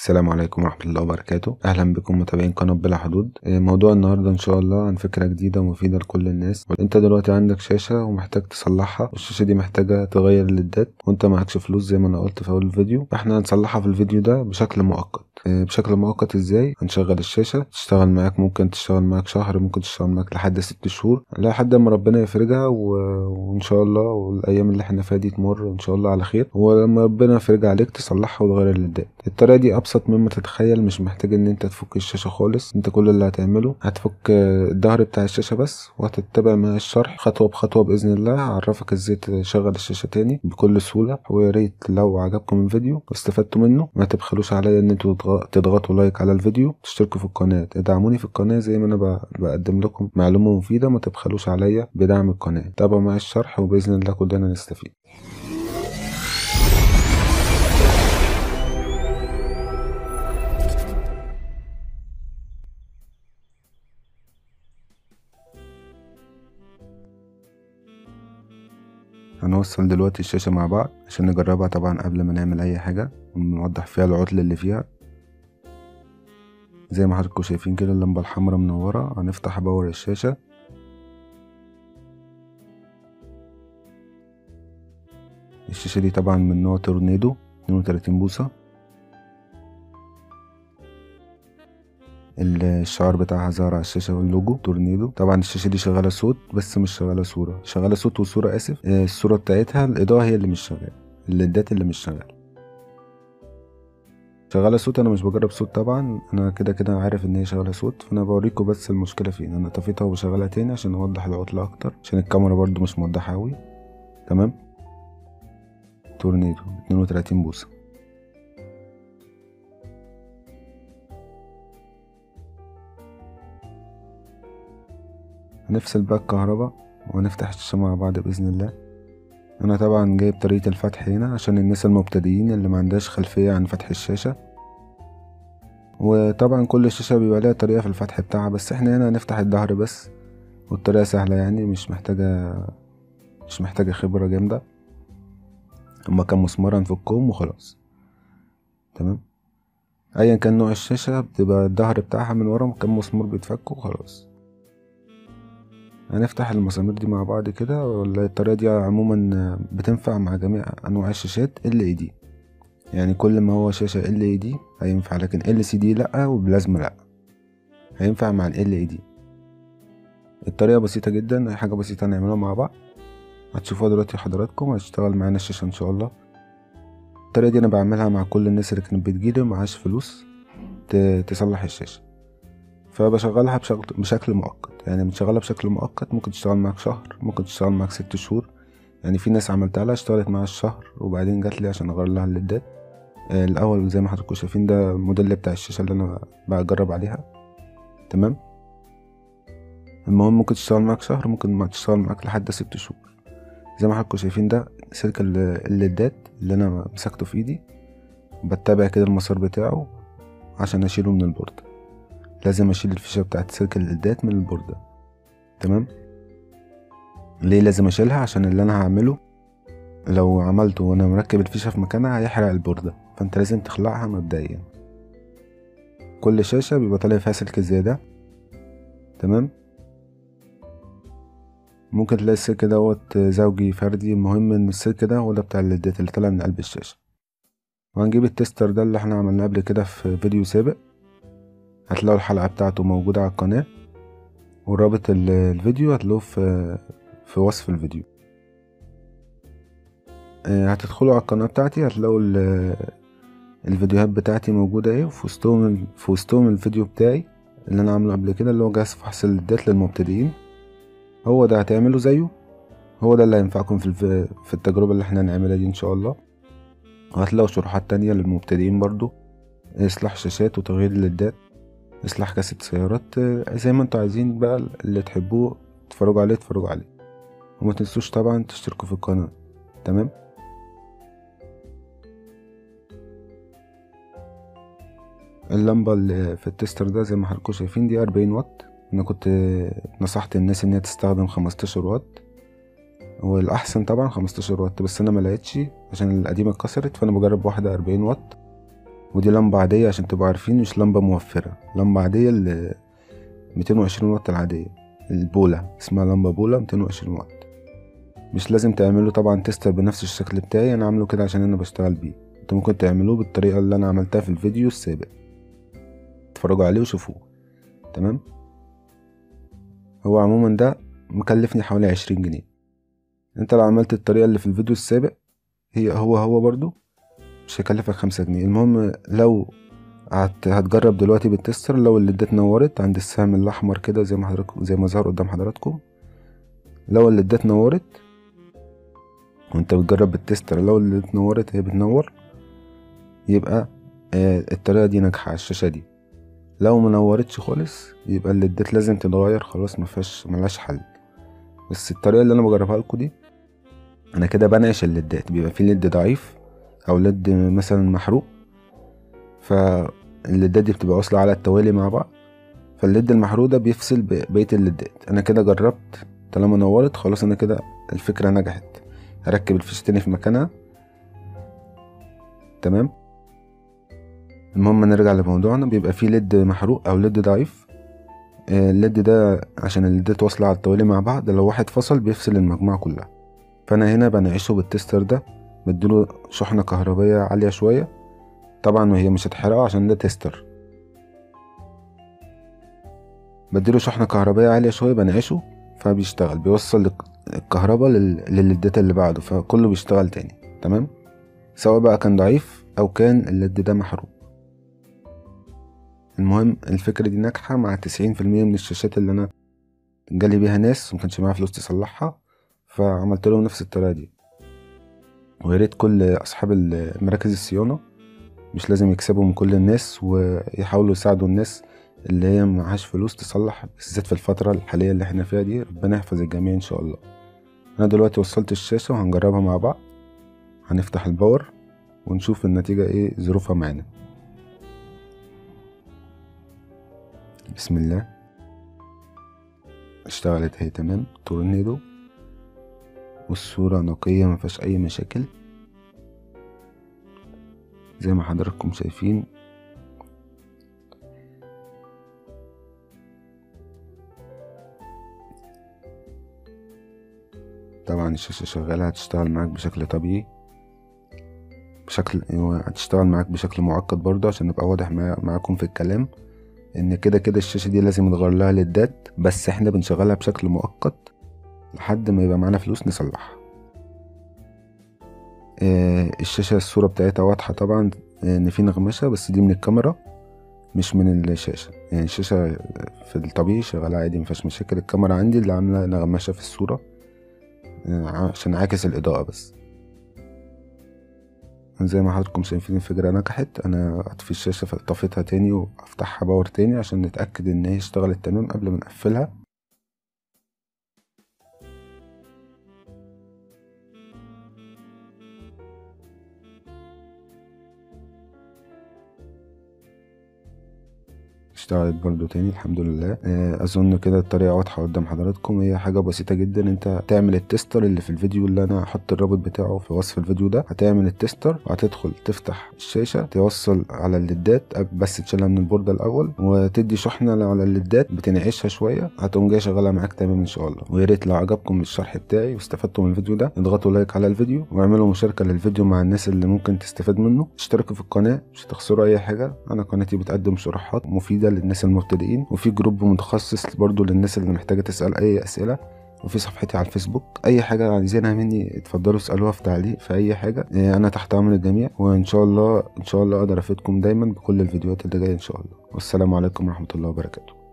السلام عليكم ورحمة الله وبركاته أهلا بكم متابعين قناة بلا حدود آه، موضوع النهاردة إن شاء الله عن فكرة جديدة ومفيدة لكل الناس أنت دلوقتي عندك شاشة ومحتاج تصلحها والشاشة دي محتاجة تغير الليدات وأنت معكش فلوس زي ما أنا قلت في أول الفيديو فإحنا هنصلحها في الفيديو ده بشكل مؤقت آه، بشكل مؤقت إزاي هنشغل الشاشة تشتغل معاك ممكن تشتغل معاك شهر ممكن تشتغل معاك لحد ست شهور لحد ما ربنا يفرجها و... وإن شاء الله والأيام اللي إحنا فيها دي تمر إن شاء الله على خير ولما ربنا يفرجها عليك تصلحها وتغير الليدات الطريقة دي أبسط مما تتخيل مش محتاج إن أنت تفك الشاشة خالص أنت كل اللي هتعمله هتفك آه، الظهر بتاع الشاشة بس وهتتبع معايا الشرح خطوة بخطوة بإذن الله هعرفك إزاي تشغل الشاشة تاني بكل سهولة ويا ريت لو عجبكم الفيديو واستفدتوا منه ما تبخلوش عليا إن انتوا تضغ- تضغطوا لايك على الفيديو تشتركوا في القناة تدعموني في القناة زي ما أنا ب- بقدم لكم معلومة مفيدة ما تبخلوش عليا بدعم القناة تابعوا معايا الشرح وبإذن الله كلنا نستفيد هنوصل دلوقتي الشاشة مع بعض عشان نجربها طبعا قبل ما نعمل أي حاجة ونوضح فيها العطل اللي فيها زي ما حضراتكم شايفين كده اللمبة الحمراء منورة هنفتح باور الشاشة الشاشة دي طبعا من نوع تورنيدو 32 بوصة الشعار بتاعها ظهر على الشاشة واللوجو تورنيدو طبعا الشاشة دي شغالة صوت بس مش شغالة صورة شغالة صوت وصورة آسف آه، الصورة بتاعتها الإضاءة هي اللي مش شغالة الليدات اللي مش شغالة شغالة صوت أنا مش بجرب صوت طبعا أنا كده كده عارف إن هي شغالة صوت فأنا بوريكم بس المشكلة فين أنا طفيتها وبشغلها تاني عشان أوضح العطلة أكتر عشان الكاميرا برضو مش موضحة أوي تمام تورنيدو 32 بوصة هنفصل بقى الكهرباء ونفتح الشاشة مع بعض بإذن الله أنا طبعا جايب طريقة الفتح هنا عشان الناس المبتدئين اللي ما عندهاش خلفية عن فتح الشاشة وطبعا كل شاشة بيبقى لها طريقة في الفتح بتاعها بس احنا هنا هنفتح الظهر بس والطريقة سهلة يعني مش محتاجة مش محتاجة خبرة جامدة هما كام مسمار هنفكهم وخلاص تمام ايا كان نوع الشاشة بتبقى الظهر بتاعها من ورا كام مسمار بيتفك وخلاص هنفتح المسامير دي مع بعض كده ولا الطريقة دي عموما بتنفع مع جميع أنواع الشاشات ال دي يعني كل ما هو شاشة ال دي هينفع لكن ال سي دي لأ وبلازما لأ هينفع مع ال دي الطريقة بسيطة جدا أي حاجة بسيطة هنعملها مع بعض هتشوفوها دلوقتي حضراتكم هتشتغل معانا الشاشة إن شاء الله الطريقة دي أنا بعملها مع كل الناس اللي كانت بتجيلي ومعهاش فلوس ت- تصلح الشاشة فبشغلها بشكل, بشكل مؤقت يعني بتشغلها بشكل مؤقت ممكن تشتغل معاك شهر ممكن تشتغل معاك ست شهور يعني في ناس عملتها لها اشتغلت معاها الشهر وبعدين جات لي عشان اغير لها الليدات آه، الاول زي ما حضراتكم شايفين ده الموديل بتاع الشاشه اللي انا بجرب عليها تمام المهم ممكن تشتغل معاك شهر ممكن ما تشتغل معاك لحد ست شهور زي ما حضراتكم شايفين ده سلك ال- الليدات اللي انا مسكته في ايدي بتابع كده المسار بتاعه عشان اشيله من البوردة لازم اشيل الفيشه بتاعت سلك الليدات من البوردة تمام ليه لازم اشيلها عشان اللي انا هعمله لو عملته وانا مركب الفيشه في مكانها هيحرق البوردة فانت لازم تخلعها مبدئيا كل شاشة بيبقى طالع فيها سلك زيادة تمام ممكن تلاقي السلك دوت زوجي فردي المهم ان السلك ده هو ده بتاع الليدات اللي طالع من قلب الشاشة وهنجيب التستر ده اللي احنا عملناه قبل كده في فيديو سابق هتلاقوا الحلقة بتاعته موجودة على القناة ورابط ال- الفيديو هتلاقوه في في وصف الفيديو آه، هتدخلوا على القناة بتاعتي هتلاقوا ال- الفيديوهات بتاعتي موجودة ايه وفي وسطهم في وسطهم الفيديو بتاعي اللي انا عامله قبل كده اللي هو جهاز فحص الليدات للمبتدئين هو ده هتعملوا زيه هو ده اللي هينفعكم في الف... في التجربة اللي احنا هنعملها دي ان شاء الله وهتلاقوا شروحات تانية للمبتدئين برضو اصلاح شاشات وتغيير الليدات اصلاح كاسة سيارات آه، زي ما انتوا عايزين بقى اللي تحبوه تتفرجوا عليه تتفرجوا عليه وما تنسوش طبعا تشتركوا في القناة تمام اللمبة اللي في التستر ده زي ما حضراتكم شايفين دي أربعين واط أنا كنت نصحت الناس إن هي تستخدم خمستاشر واط والأحسن طبعا خمستاشر واط بس أنا ملقتش عشان القديمة اتكسرت فأنا بجرب واحدة أربعين واط ودي لمبة عادية عشان تبقوا عارفين مش لمبة موفرة لمبة عادية ال 220 واط العادية البولا اسمها لمبة بولا 220 واط مش لازم تعملوا طبعا تستر بنفس الشكل بتاعي انا عامله كده عشان انا بشتغل بيه انتوا ممكن تعملوه بالطريقة اللي انا عملتها في الفيديو السابق اتفرجوا عليه وشوفوه تمام هو عموما ده مكلفني حوالي عشرين جنيه انت لو عملت الطريقة اللي في الفيديو السابق هي هو هو برضو مش هيكلفك خمسة جنيه المهم لو هت هتجرب دلوقتي بالتستر لو الليدات نورت عند السهم الأحمر كده زي ما حضراتكم زي ما ظهر قدام حضراتكم لو الليدات نورت وانت بتجرب بالتستر لو الليدات نورت هي بتنور يبقى آه الطريقة دي ناجحة على الشاشة دي لو منورتش خالص يبقى الليدات لازم تتغير خلاص مفيهاش ملهاش حل بس الطريقة اللي انا بجربها لكم دي انا كده بنعش الليدات بيبقى في ليد ضعيف او ليد مثلا محروق فالليدات دي بتبقى واصلة على التوالي مع بعض فالليد المحروق ده بيفصل بقية الليدات انا كده جربت طالما نورت خلاص انا كده الفكرة نجحت هركب الفيش تاني في مكانها تمام المهم نرجع لموضوعنا بيبقى فيه ليد محروق او ليد ضعيف الليد ده عشان الليدات واصلة على التوالي مع بعض لو واحد فصل بيفصل المجموعة كلها فانا هنا بنعشه بالتستر ده بديله شحنة كهربية عالية شوية طبعا وهي مش هتحرقه عشان ده تستر بديله شحنة كهربية عالية شوية بنعشه فبيشتغل بيوصل الكهرباء للليدات اللي بعده فكله بيشتغل تاني تمام سواء بقى كان ضعيف او كان الليد ده محروق المهم الفكرة دي ناجحة مع تسعين في المية من الشاشات اللي أنا جالي بيها ناس مكانش معايا فلوس تصلحها فعملت لهم نفس الطريقة دي وياريت كل أصحاب مراكز الصيانة مش لازم يكسبوا من كل الناس ويحاولوا يساعدوا الناس اللي هي معهاش فلوس تصلح بالذات في الفترة الحالية اللي احنا فيها دي ربنا يحفظ الجميع إن شاء الله أنا دلوقتي وصلت الشاشة وهنجربها مع بعض هنفتح الباور ونشوف النتيجة ايه ظروفها معانا بسم الله اشتغلت اهي تمام تورنيدو والصورة نقية مفيهاش أي مشاكل زي ما حضراتكم شايفين طبعا الشاشة شغالة هتشتغل معاك بشكل طبيعي بشكل هتشتغل معاك بشكل معقد برضه عشان نبقى واضح معاكم في الكلام ان كده كده الشاشة دي لازم يتغير لها ليدات بس احنا بنشغلها بشكل مؤقت لحد ما يبقى معانا فلوس نصلحها اه الشاشة الصورة بتاعتها واضحة طبعا ان في نغمشة بس دي من الكاميرا مش من الشاشة يعني الشاشة في الطبيعي شغالة عادي مفيهاش مشاكل الكاميرا عندي اللي عاملة نغمشة في الصورة اه عشان عاكس الإضاءة بس زي ما حضراتكم شايفين الفكرة نجحت انا اطفي الشاشة فطفيتها تاني وافتحها باور تاني عشان نتأكد ان هي اشتغلت تمام قبل ما نقفلها اشتغلت برضو تاني الحمد لله اظن كده الطريقه واضحه قدام حضراتكم هي حاجه بسيطه جدا انت تعمل التستر اللي في الفيديو اللي انا هحط الرابط بتاعه في وصف الفيديو ده هتعمل التستر وهتدخل تفتح الشاشه توصل على الليدات بس تشيلها من البورده الاول وتدي شحنه على الليدات بتنعشها شويه هتقوم جايه شغاله معاك تمام ان شاء الله ويا ريت لو عجبكم الشرح بتاعي واستفدتوا من الفيديو ده اضغطوا لايك على الفيديو واعملوا مشاركه للفيديو مع الناس اللي ممكن تستفاد منه اشتركوا في القناه مش هتخسروا اي حاجه انا قناتي بتقدم شروحات مفيده للناس المبتدئين وفي جروب متخصص برضو للناس اللي محتاجة تسأل أي أسئلة وفي صفحتي على الفيسبوك أي حاجة عايزينها مني اتفضلوا اسألوها في تعليق في أي حاجة أنا تحت أمر الجميع وإن شاء الله إن شاء الله أقدر أفيدكم دايما بكل الفيديوهات اللي جاية إن شاء الله والسلام عليكم ورحمة الله وبركاته